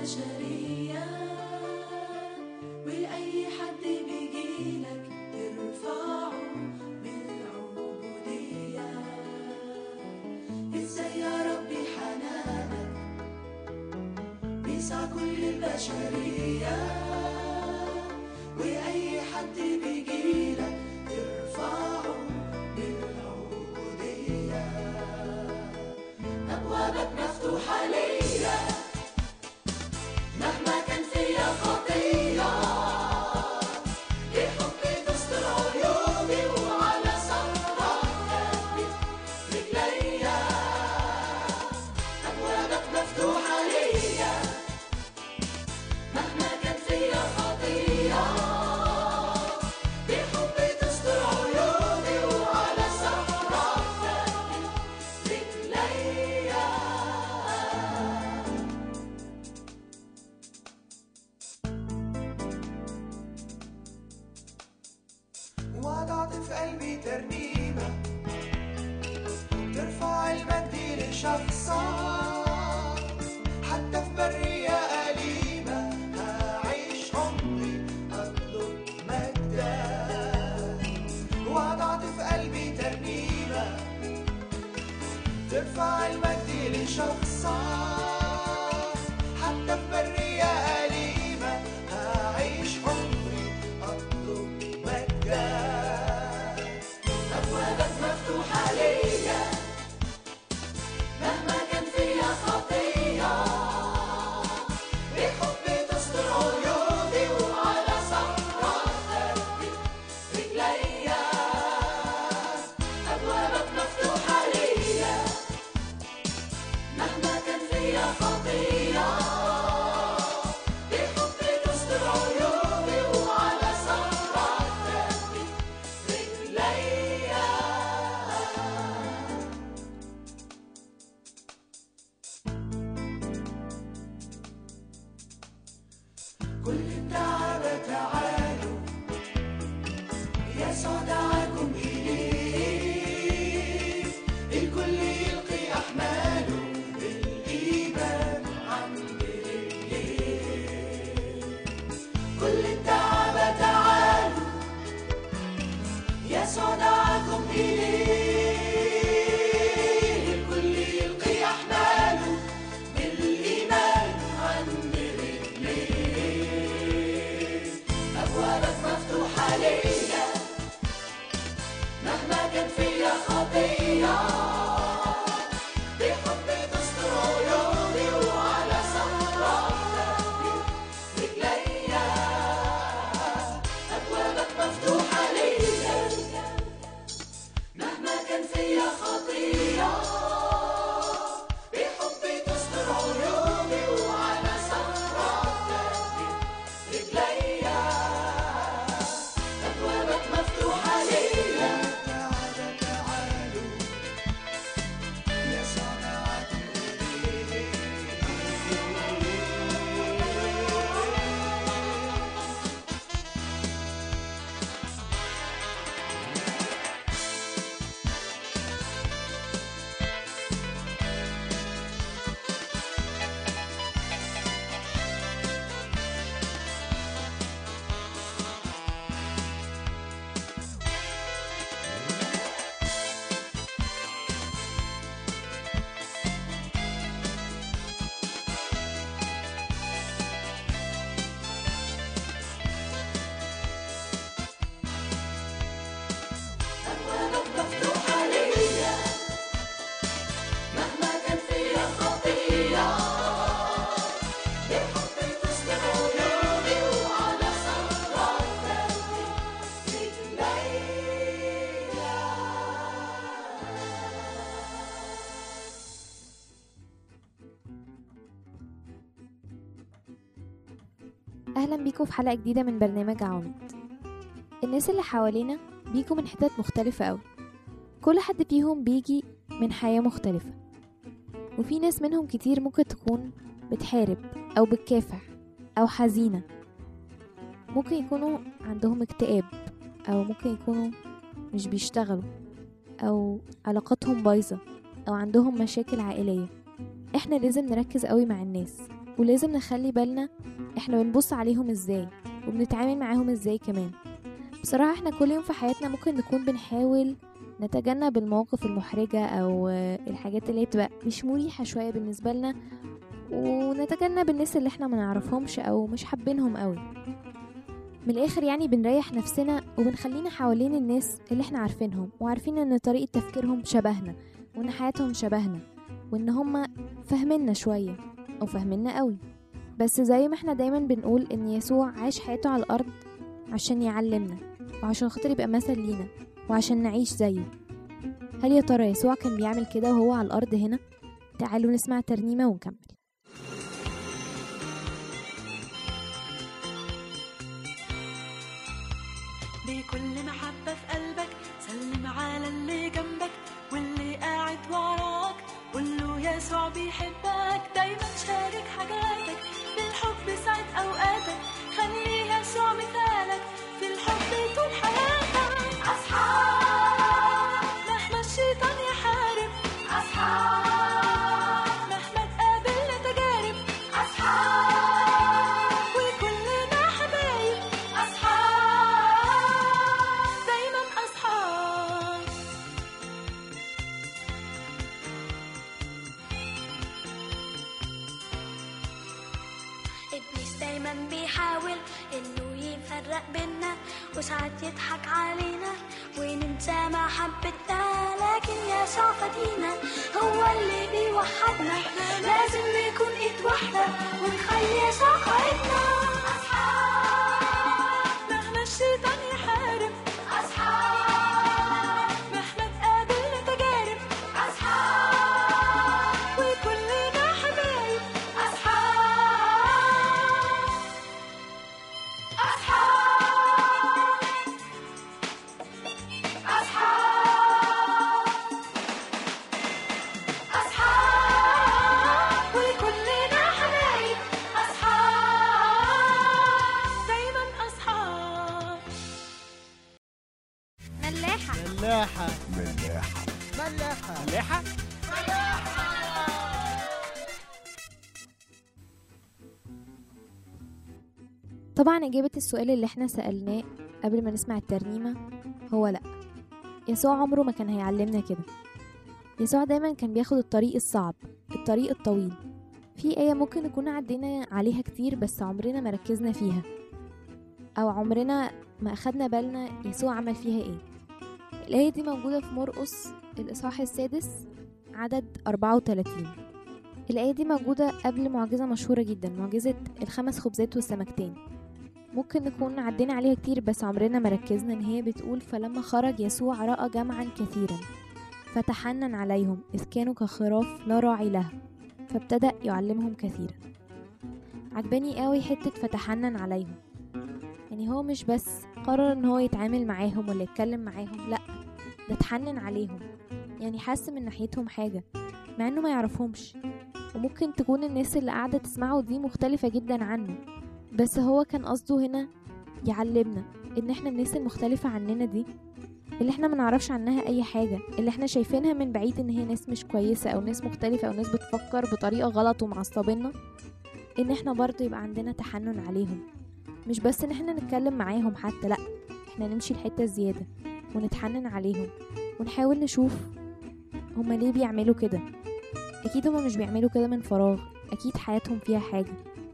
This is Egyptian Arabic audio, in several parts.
البشرية وأي حد بيجيلك ترفعه بالعبودية ازاي يا ربي حنانك بيسع كل البشرية وأي حد بيجيلك ترفعه بالعبودية أبوابك مفتوحة ليا مهما كان فيا خطية بحبي تستر عيوبي وعلى صخرة ثبت رجليا أبوابك مفتوحة ليا مهما كان فيا خطية بحبي تستر عيوبي وعلى صخرة ثبت رجليا وضعت في قلبي ترنيمة ترفع المجد لشخصك حتى في برية أليمة هعيش عمري أطلب مجدك وضعت في قلبي ترنيمة ترفع المجد لشخصك حتى في برية أليمة هعيش عمري أطلب مجدك أبوابك مفتوحة ليا مهما كان فيا خطية بحبي تستر عيوبي وعلى صخرة ثبت رجليا أبوابك مفتوحة ليا مهما كان فيا خطية بحبي تستر عيوبي وعلى صخرة ثبت رجليا كل الدعابة تعالوا يسوع دعاكم إليه الكل يلقي أحماله بالإيمان عند رجليه كل الدعابة تعالوا يسوع دعاكم إليه الكل يلقي أحماله بالإيمان عند رجليه أبوابك مفتوحة ليا مهما كان فيا خطية بحبي تستر عيوبي وعلى صخرة ثبت رجليا أبوابك مفتوحة ليا مهما كان فيا خطية بحبي تستر عيوبي وعلى صخرة ثبت رجليا أبوابك مفتوحة ليا تعالى تعالوا يسوع دعاكم إليه أبوابك مفتوحة ليا مهما كان فيا خطية بحبي تستر عيوبي وعلى صخرة ثبت رجليا أهلا بيكم في حلقة جديدة من برنامج عواميد الناس اللي حوالينا بيجوا من حتت مختلفة أوي كل حد فيهم بيجي من حياة مختلفة وفي ناس منهم كتير ممكن تكون بتحارب أو بتكافح أو حزينة ممكن يكونوا عندهم اكتئاب أو ممكن يكونوا مش بيشتغلوا أو علاقاتهم بايظة أو عندهم مشاكل عائلية احنا لازم نركز قوي مع الناس ولازم نخلي بالنا احنا بنبص عليهم ازاي وبنتعامل معاهم ازاي كمان بصراحة احنا كل يوم في حياتنا ممكن نكون بنحاول نتجنب المواقف المحرجة او آه، الحاجات اللي هي بتبقى مش مريحة شوية بالنسبة لنا ونتجنب الناس اللي احنا ما نعرفهمش او مش حابينهم قوي من الاخر يعني بنريح نفسنا وبنخلينا حوالين الناس اللي احنا عارفينهم وعارفين ان طريقة تفكيرهم شبهنا وان حياتهم شبهنا وان هما فاهميننا شوية او فاهميننا قوي بس زي ما احنا دايما بنقول ان يسوع عاش حياته على الارض عشان يعلمنا وعشان خاطر يبقى مثل لينا وعشان نعيش زيه هل يا ترى يسوع كان بيعمل كده وهو على الارض هنا تعالوا نسمع ترنيمة ونكمل بكل محبة في قلبك سلم على اللي جنبك واللي قاعد وراك قول له يسوع بيحبك دايما شارك حاجاتك بالحب سعد أوقاتك خلي يسوع مثالك في الحب طول حياتك أصحاب مهما الشيطان يحارب أصحاب مهما تقابلنا تجارب أصحاب وكلنا حبايب أصحاب دايما أصحاب ابليس دايما بيحاول انه يفرق بينا وساعات يضحك علينا وننسى محبتنا لكن يسوع فدينا هو اللي بيوحدنا لازم نكون ايد واحدة ونخلي يسوع قائدنا أصحاب مهما الشيطان يحارب أصحاب مهما تقابلنا تجارب أصحاب وكلنا حبايب أصحاب أصحاب أصحاب أصحاب وكلنا حبايب أصحاب دايما أصحاب ملاحة ملاحة ملاحة ملاحة ملاحة طبعا إجابة السؤال اللي احنا سألناه قبل ما نسمع الترنيمة هو لأ يسوع عمره ما كان هيعلمنا كده يسوع دايما كان بياخد الطريق الصعب الطريق الطويل في آية ممكن نكون عدينا عليها كتير بس عمرنا ما ركزنا فيها أو عمرنا ما أخدنا بالنا يسوع عمل فيها إيه الآية دي موجودة في مرقس الإصحاح السادس عدد 34 الآية دي موجودة قبل معجزة مشهورة جدا معجزة الخمس خبزات والسمكتين ممكن نكون عدينا عليها كتير بس عمرنا ما ركزنا ان هي بتقول فلما خرج يسوع رأى جمعا كثيرا فتحنن عليهم إذ كانوا كخراف لا راعي لها فابتدأ يعلمهم كثيرا عجباني قوي حتة فتحنن عليهم يعني هو مش بس قرر ان هو يتعامل معاهم ولا يتكلم معاهم لا ده اتحنن عليهم يعني حس من ناحيتهم حاجة مع انه ما يعرفهمش وممكن تكون الناس اللي قاعدة تسمعه دي مختلفة جدا عنه بس هو كان قصده هنا يعلمنا ان احنا الناس المختلفة عننا دي اللي احنا ما نعرفش عنها اي حاجة اللي احنا شايفينها من بعيد ان هي ناس مش كويسة او ناس مختلفة او ناس بتفكر بطريقة غلط ومعصبنا ان احنا برضه يبقى عندنا تحنن عليهم مش بس ان احنا نتكلم معاهم حتى لا احنا نمشي الحتة الزيادة ونتحنن عليهم ونحاول نشوف هما ليه بيعملوا كده اكيد هما مش بيعملوا كده من فراغ اكيد حياتهم فيها حاجة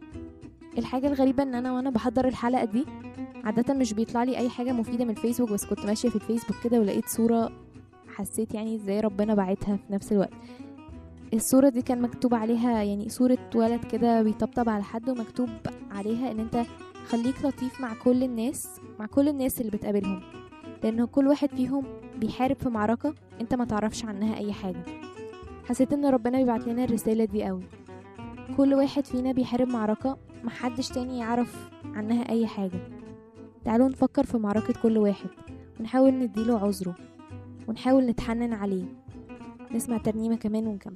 الحاجة الغريبة ان انا وانا بحضر الحلقة دي عادة مش بيطلع لي اي حاجة مفيدة من الفيسبوك بس كنت ماشية في الفيسبوك كده ولقيت صورة حسيت يعني ازاي ربنا بعتها في نفس الوقت الصورة دي كان مكتوب عليها يعني صورة ولد كده بيطبطب على حد ومكتوب عليها ان انت خليك لطيف مع كل الناس مع كل الناس اللي بتقابلهم لان كل واحد فيهم بيحارب في معركة انت ما تعرفش عنها اي حاجة حسيت ان ربنا بيبعت لنا الرسالة دي قوي كل واحد فينا بيحارب معركة محدش تاني يعرف عنها اي حاجة تعالوا نفكر في معركة كل واحد ونحاول نديله عذره ونحاول نتحنن عليه نسمع ترنيمة كمان ونكمل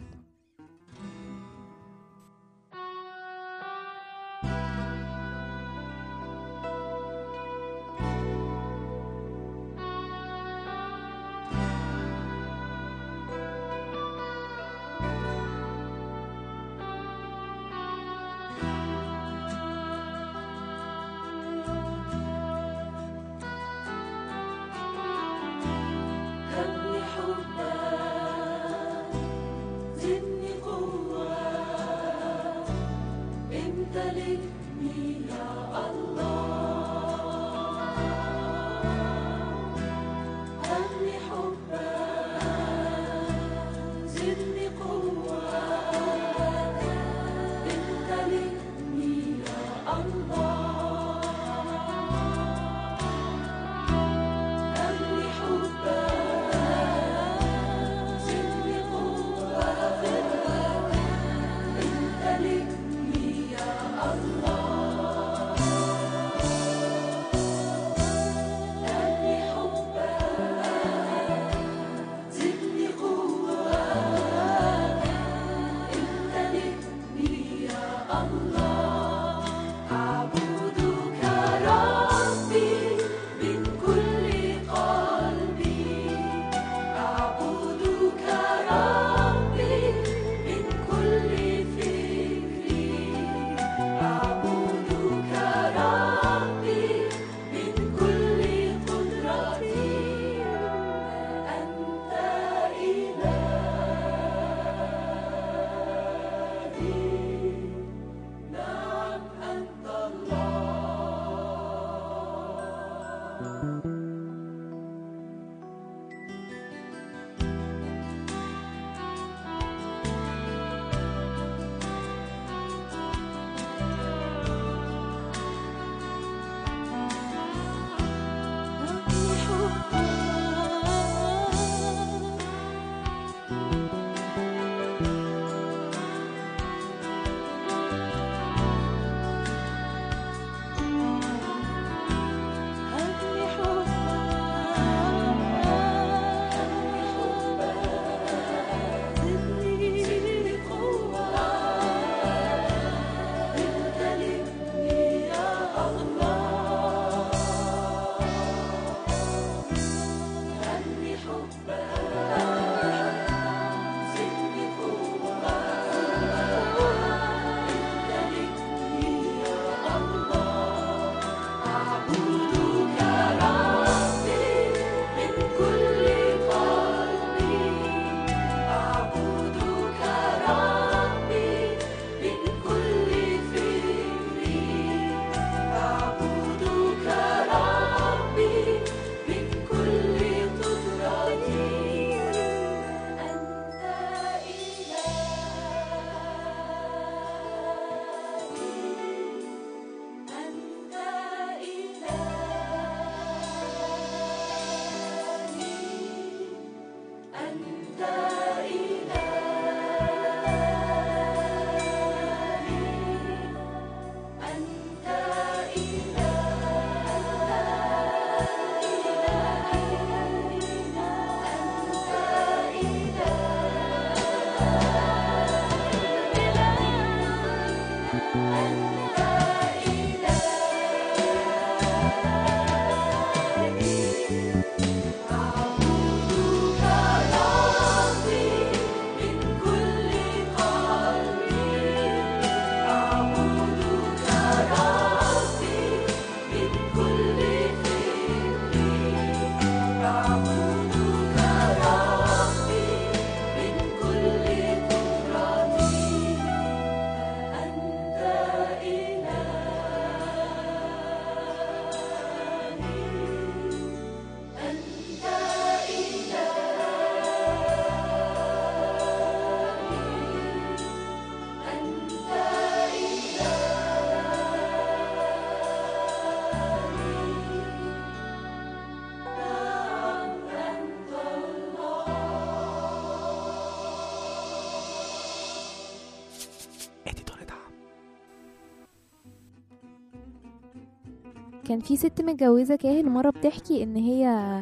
كان في ست متجوزة كاهن مرة بتحكي إن هي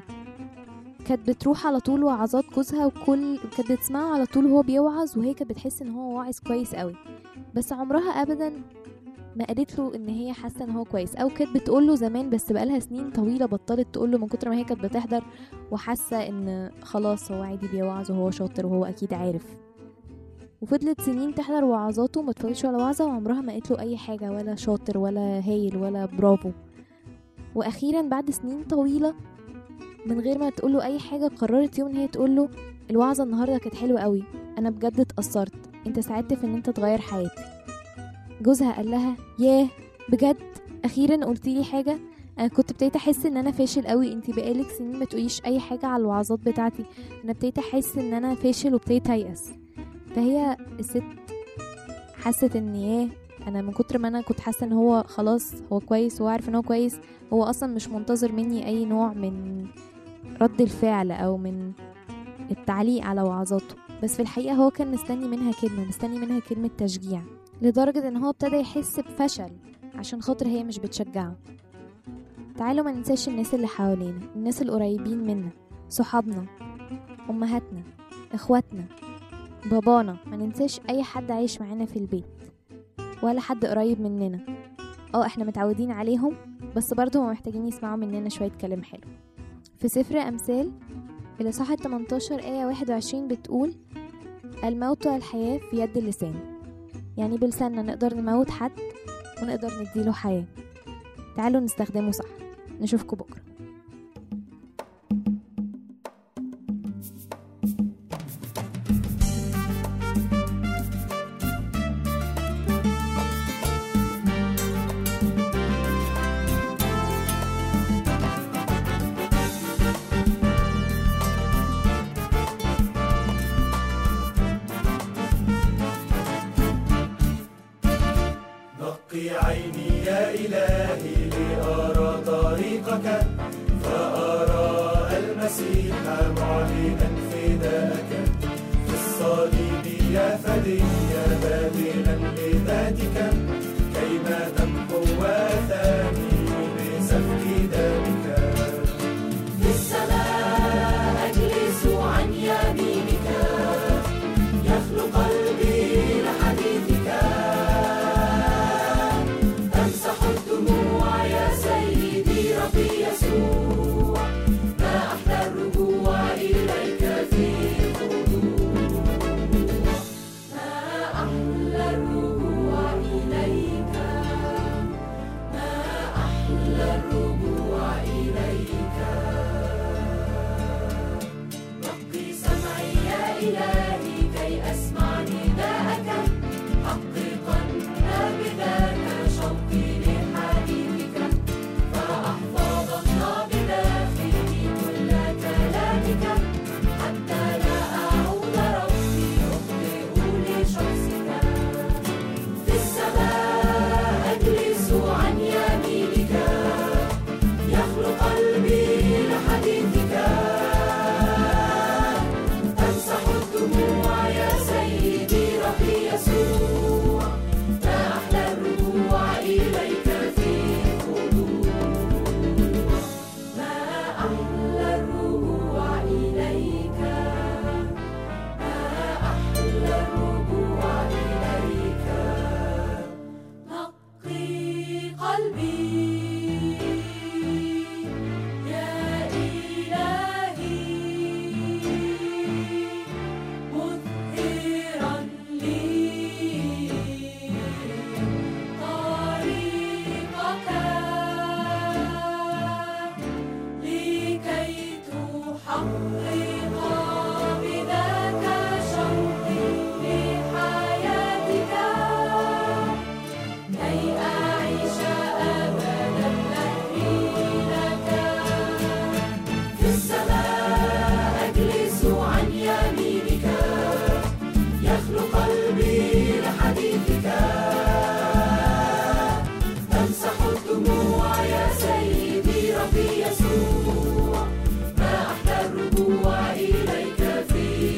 كانت بتروح على طول وعظات جوزها وكل كانت بتسمعه على طول وهو بيوعظ وهي كانت بتحس إن هو واعظ كويس قوي بس عمرها أبدا ما قالت له إن هي حاسة إن هو كويس أو كانت بتقول له زمان بس بقالها سنين طويلة بطلت تقول له من كتر ما هي كانت بتحضر وحاسة إن خلاص هو عادي بيوعظ وهو شاطر وهو أكيد عارف وفضلت سنين تحضر وعظاته وما تفوتش ولا وعظة وعمرها ما قالت له أي حاجة ولا شاطر ولا هايل ولا برافو واخيرا بعد سنين طويله من غير ما تقوله اي حاجه قررت يوم ان هي تقوله الوعظه النهارده كانت حلوه قوي انا بجد اتاثرت انت ساعدت في ان انت تغير حياتي جوزها قال لها ياه بجد اخيرا قلتي لي حاجه انا كنت ابتديت احس ان انا فاشل قوي انت بقالك سنين ما تقوليش اي حاجه على الوعظات بتاعتي انا ابتديت احس ان انا فاشل وابتديت ايأس فهي الست حست ان ياه انا من كتر ما انا كنت حاسه ان هو خلاص هو كويس وهو عارف ان هو كويس هو اصلا مش منتظر مني اي نوع من رد الفعل او من التعليق على وعظاته بس في الحقيقه هو كان مستني منها كلمه مستني منها كلمه تشجيع لدرجه ان هو ابتدى يحس بفشل عشان خاطر هي مش بتشجعه تعالوا ما ننساش الناس اللي حوالينا الناس القريبين منا صحابنا امهاتنا اخواتنا بابانا ما ننساش اي حد عايش معانا في البيت ولا حد قريب مننا اه احنا متعودين عليهم بس برضه هم محتاجين يسمعوا مننا شوية كلام حلو في سفر أمثال الإصحاح 18 آية 21 بتقول الموت والحياة في يد اللسان يعني بلساننا نقدر نموت حد ونقدر نديله حياة تعالوا نستخدمه صح نشوفكم بكرة عيني يا إلهي لأرى طريقك فأرى المسيح معلنا فداءك في الصليب يا فدي باذلا لذاتك كيما تمحو آثامي بسفك دمك في السماء أجلس عن يمينك يخلو قلبي لحديثك تمسح الدموع يا سيدي ربي يسوع ما أحلى الرجوع إليك في خضوع ما أحلى الرجوع إليك ما أحلى الرجوع إليك نقي سمعي يا إلهي كي أسمع نداءك حققا بذاك شوقي لحديثك فأحفظن بداخلي كل كلامك حتى لا أعود ربي أخطئ لشخصك في السماء أجلس عن يمينك يخلو قلبي لحديثك تمسح الدموع يا سيدي ربي يسوع ما أحلى الرجوع إليك في خضوع ما أحلى الرجوع إليك ما أحلى الرجوع إليك نقي قلبي يا إلهي مظهرا لي طريقك لكي تحقق بذاك شوقي لحياتك كي أعيش أبدا نهري لك في السماء أجلس عن يمينك يخلو قلبي لحديثك تمسح الدموع يا سيدي ربي يسوع ما أحلى الرجوع إليك في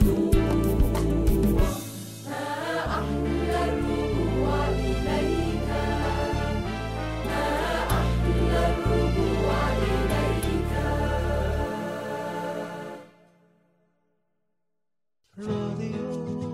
خضوع ما أحلى الرجوع إليك ما أحلى الرجوع إليك راديو